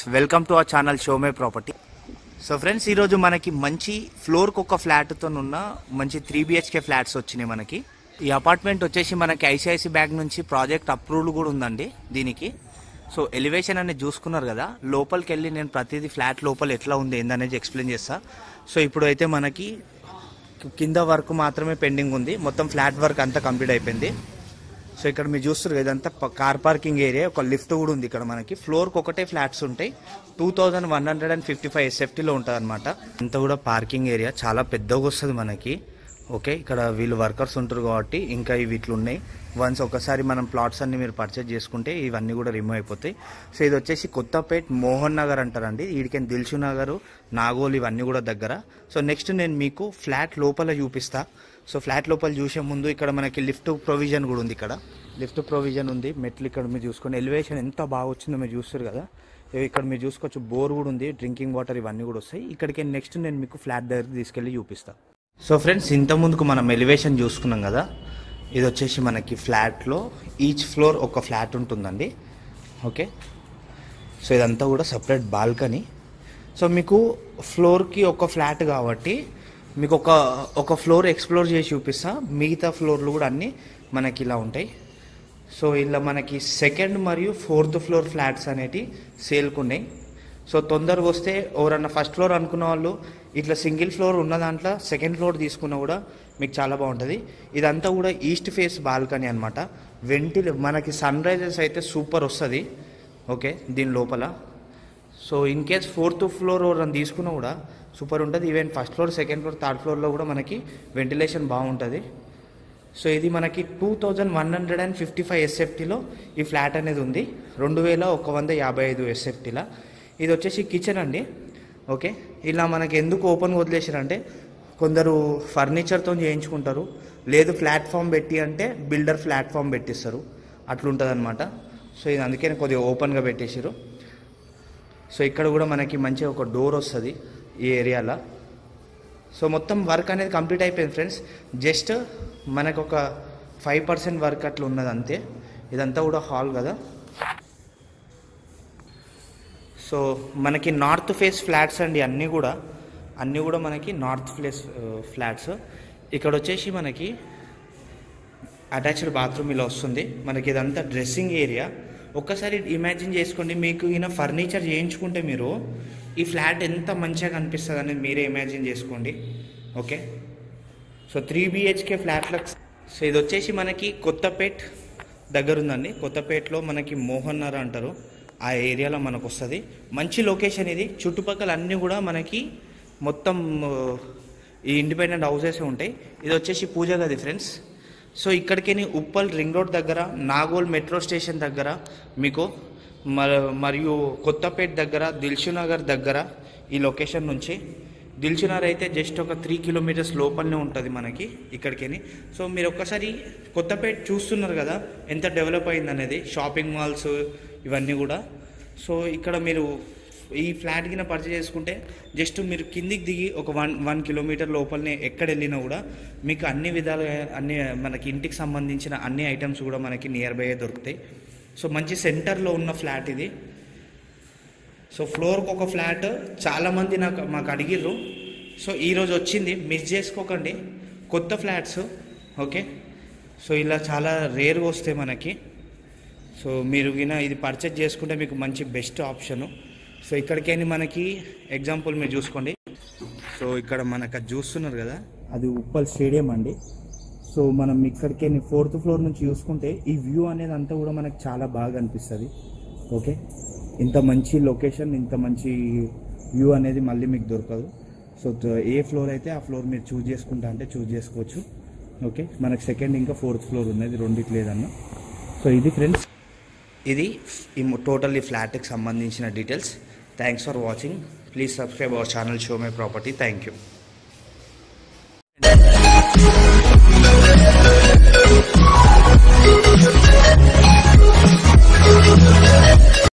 welcome to our channel show my property so friends ఈరోజు మనకి మంచి ఫ్లోర్కి ఒక ఫ్లాట్తో ఉన్న మంచి త్రీ బిహెచ్కే ఫ్లాట్స్ వచ్చినాయి మనకి ఈ అపార్ట్మెంట్ వచ్చేసి మనకి ఐసిఐసి బ్యాంక్ నుంచి ప్రాజెక్ట్ అప్రూవల్ కూడా ఉందండి దీనికి సో ఎలివేషన్ అనేది చూసుకున్నారు కదా లోపలికి వెళ్ళి నేను ప్రతిదీ ఫ్లాట్ లోపల ఎట్లా ఉంది ఏందనేది ఎక్స్ప్లెయిన్ చేస్తా సో ఇప్పుడు అయితే మనకి కింద వర్క్ మాత్రమే పెండింగ్ ఉంది మొత్తం ఫ్లాట్ వర్క్ అంతా కంప్లీట్ అయిపోయింది సో ఇక్కడ మీరు చూస్తారు కదా ఇదంతా ప- కార్ పార్కింగ్ ఏరియా ఒక లిఫ్ట్ కూడా ఉంది ఇక్కడ మనకి ఫ్లోర్కి ఒకటే ఫ్లాట్స్ ఉంటాయి two thousand one hundred and fifty five ఎస్ఎఫ్టీలో ఉంటుంది అనమాట ఇంత కూడా పార్కింగ్ ఏరియా చాలా పెద్దగా వస్తుంది మనకి ఓకే ఇక్కడ వీళ్ళు వర్కర్స్ ఉంటారు కాబట్టి ఇంకా ఇవి ఇట్లా ఉన్నాయి వన్స్ ఒకసారి మనం ప్లాట్స్ అన్ని మీరు పర్చేజ్ చేసుకుంటే ఇవన్నీ కూడా రిమూవ్ అయిపోతాయి సో ఇది వచ్చేసి కొత్తపేట్ మోహన్ నగర్ అంటారండి వీడికి దిల్సు నగర్ నాగోల్ ఇవన్నీ కూడా దగ్గర సో నెక్స్ట్ నేను మీకు ఫ్లాట్ లోపల చూపిస్తా సో ఫ్లాట్ లోపల చూసే ముందు ఇక్కడ మనకి లిఫ్ట్ ప్రొవిజన్ కూడా ఉంది ఇక్కడ లిఫ్ట్ ప్రొవిజన్ ఉంది మెట్లు ఇక్కడ మీరు చూసుకోండి ఎలివేషన్ ఎంత బాగా వచ్చిందో మీరు చూస్తారు కదా ఇవి ఇక్కడ మీరు చూసుకోవచ్చు బోర్ కూడా ఉంది డ్రింకింగ్ వాటర్ ఇవన్నీ కూడా వస్తాయి ఇక్కడికి నెక్స్ట్ నేను మీకు ఫ్లాట్ దగ్గరికి తీసుకెళ్ళి చూపిస్తా సో ఫ్రెండ్స్ ఇంత ముందుకు మనం ఎలివేషన్ చూసుకున్నాం కదా ఇది వచ్చేసి మనకి ఫ్లాట్లో ఈచ్ ఫ్లోర్ ఒక ఫ్లాట్ ఉంటుందండి ఓకే సో ఇదంతా కూడా సపరేట్ బాల్కనీ సో మీకు ఫ్లోర్కి ఒక ఫ్లాట్ కాబట్టి మీకు ఒక ఒక ఫ్లోర్ ఎక్స్ప్లోర్ చేసి చూపిస్తా మిగతా ఫ్లోర్లు కూడా అన్నీ మనకి ఇలా ఉంటాయి సో ఇలా మనకి సెకండ్ మరియు ఫోర్త్ ఫ్లోర్ ఫ్లాట్స్ అనేటి సేల్కి ఉన్నాయి సో తొందరగా వస్తే ఎవరన్నా ఫస్ట్ ఫ్లోర్ అనుకున్న వాళ్ళు ఇట్లా సింగిల్ ఫ్లోర్ ఉన్న దాంట్లో సెకండ్ ఫ్లోర్ తీసుకున్నా కూడా మీకు చాలా బాగుంటుంది ఇదంతా కూడా ఈస్ట్ ఫేస్ బాల్కనీ అనమాట వెంటిల్ మనకి సన్ రైజెస్ అయితే సూపర్ వస్తుంది ఓకే దీని లోపల so in case fourth floor ఎవరైనా తీసుకున్నా కూడా సూపర్ ఉంటుంది even first floor second floor third ఫ్లోర్లో కూడా మనకి వెంటిలేషన్ బాగుంటుంది సో ఇది మనకి two thousand one hundred and fifty five ఎస్ఎఫ్టీలో ఈ ఫ్లాట్ అనేది ఉంది రెండు వేల ఒక వంద యాభై ఐదు ఎస్ఎఫ్టీలా ఇది వచ్చేసి కిచెన్ అండి ఓకే ఇలా మనకి ఎందుకు ఓపెన్ వదిలేసారంటే కొందరు ఫర్నిచర్తో చేయించుకుంటారు లేదు ప్లాట్ఫామ్ పెట్టి అంటే బిల్డర్ ప్లాట్ఫామ్ పెట్టిస్తారు అట్లుంటుంది అనమాట సో ఇది అందుకని కొద్దిగా ఓపెన్గా పెట్టేసారు సో ఇక్కడ కూడా మనకి మంచిగా ఒక డోర్ వస్తుంది ఈ ఏరియాలో సో మొత్తం వర్క్ అనేది కంప్లీట్ అయిపోయింది ఫ్రెండ్స్ జస్ట్ మనకు ఒక ఫైవ్ పర్సెంట్ వర్క్ అట్లా ఉన్నది అంతే ఇదంతా కూడా హాల్ కదా సో మనకి నార్త్ ఫేస్ ఫ్లాట్స్ అండి అన్నీ కూడా అన్నీ కూడా మనకి నార్త్ ఫేస్ ఫ్లాట్స్ ఇక్కడ వచ్చేసి మనకి అటాచ్డ్ బాత్రూమ్ ఇలా వస్తుంది మనకి ఇదంతా డ్రెస్సింగ్ ఏరియా ఒక్కసారి ఇమాజిన్ చేసుకోండి మీకు ఈయన ఫర్నిచర్ చేయించుకుంటే మీరు ఈ ఫ్లాట్ ఎంత మంచిగా కనిపిస్తుంది అనేది మీరే ఇమాజిన్ చేసుకోండి ఓకే సో త్రీ బిహెచ్కే ఫ్లాట్లకు సో ఇది వచ్చేసి మనకి కొత్తపేట్ దగ్గర ఉందండి కొత్తపేటలో మనకి మోహన్ నగర్ అంటారు ఆ ఏరియాలో మనకు వస్తుంది మంచి లొకేషన్ ఇది చుట్టుపక్కల అన్నీ కూడా మనకి మొత్తం ఆ, ఈ ఇండిపెండెంట్ హౌసెస్ ఉంటాయి ఇది వచ్చేసి పూజ గది ఫ్రెండ్స్ సో ఇక్కడికి ఉప్పల్ రింగ్ రోడ్ దగ్గర నాగోల్ మెట్రో స్టేషన్ దగ్గర మీకు మ- మరియు కొత్తపేట దగ్గర దిల్సునగర్ దగ్గర ఈ లొకేషన్ నుంచి దిల్సునగర్ అయితే జస్ట్ ఒక త్రీ కిలోమీటర్స్ లోపలనే ఉంటుంది మనకి ఇక్కడికి సో మీరు ఒక్కసారి కొత్తపేట చూస్తున్నారు కదా ఎంత డెవలప్ అయింది అనేది షాపింగ్ మాల్స్ ఇవన్నీ కూడా సో ఇక్కడ మీరు ఈ ఫ్లాట్ కింద పర్చేజ్ చేసుకుంటే జస్ట్ మీరు కిందికి దిగి ఒక వన్ వన్ కిలోమీటర్ లోపలనే ఎక్కడ వెళ్ళినా కూడా మీకు అన్ని విధాలుగా అన్ని మనకి ఇంటికి సంబంధించిన అన్ని ఐటమ్స్ కూడా మనకి నియర్ బై దొరుకుతాయి సో మంచి సెంటర్లో ఉన్న ఫ్లాట్ ఇది సో ఫ్లోర్కి ఒక ఫ్లాట్ చాలామంది నాకు మాకు అడిగిర్రు సో ఈరోజు వచ్చింది మిస్ చేసుకోకండి కొత్త ఫ్లాట్స్ ఓకే సో ఇలా చాలా రేర్గా వస్తాయి మనకి సో మీరు విన ఇది పర్చేజ్ చేసుకుంటే మీకు మంచి బెస్ట్ ఆప్షను సో ఇక్కడికైనా మనకి ఎగ్జాంపుల్ మీరు చూసుకోండి సో ఇక్కడ మనకు అది చూస్తున్నారు కదా అది ఉప్పల్ స్టేడియం అండి సో మనం ఇక్కడికి ఫోర్త్ ఫ్లోర్ నుంచి చూసుకుంటే ఈ వ్యూ అనేది అంతా కూడా మనకు చాలా బాగా అనిపిస్తుంది ఓకే ఇంత మంచి లొకేషన్ ఇంత మంచి వ్యూ అనేది మళ్ళీ మీకు దొరకదు సో త- ఏ ఫ్లోర్ అయితే ఆ ఫ్లోర్ మీరు చూస్ చేసుకుంటా అంటే చూస్ చేసుకోవచ్చు ఓకే మనకు సెకండ్ ఇంకా ఫోర్త్ ఫ్లోర్ ఉన్నది రెండిటి లేదన్న సో ఇది ఫ్రెండ్స్ ఇది ఈ టోటల్ ఈ ఫ్లాట్కి సంబంధించిన details thanks for watching please subscribe our channel show my property thank you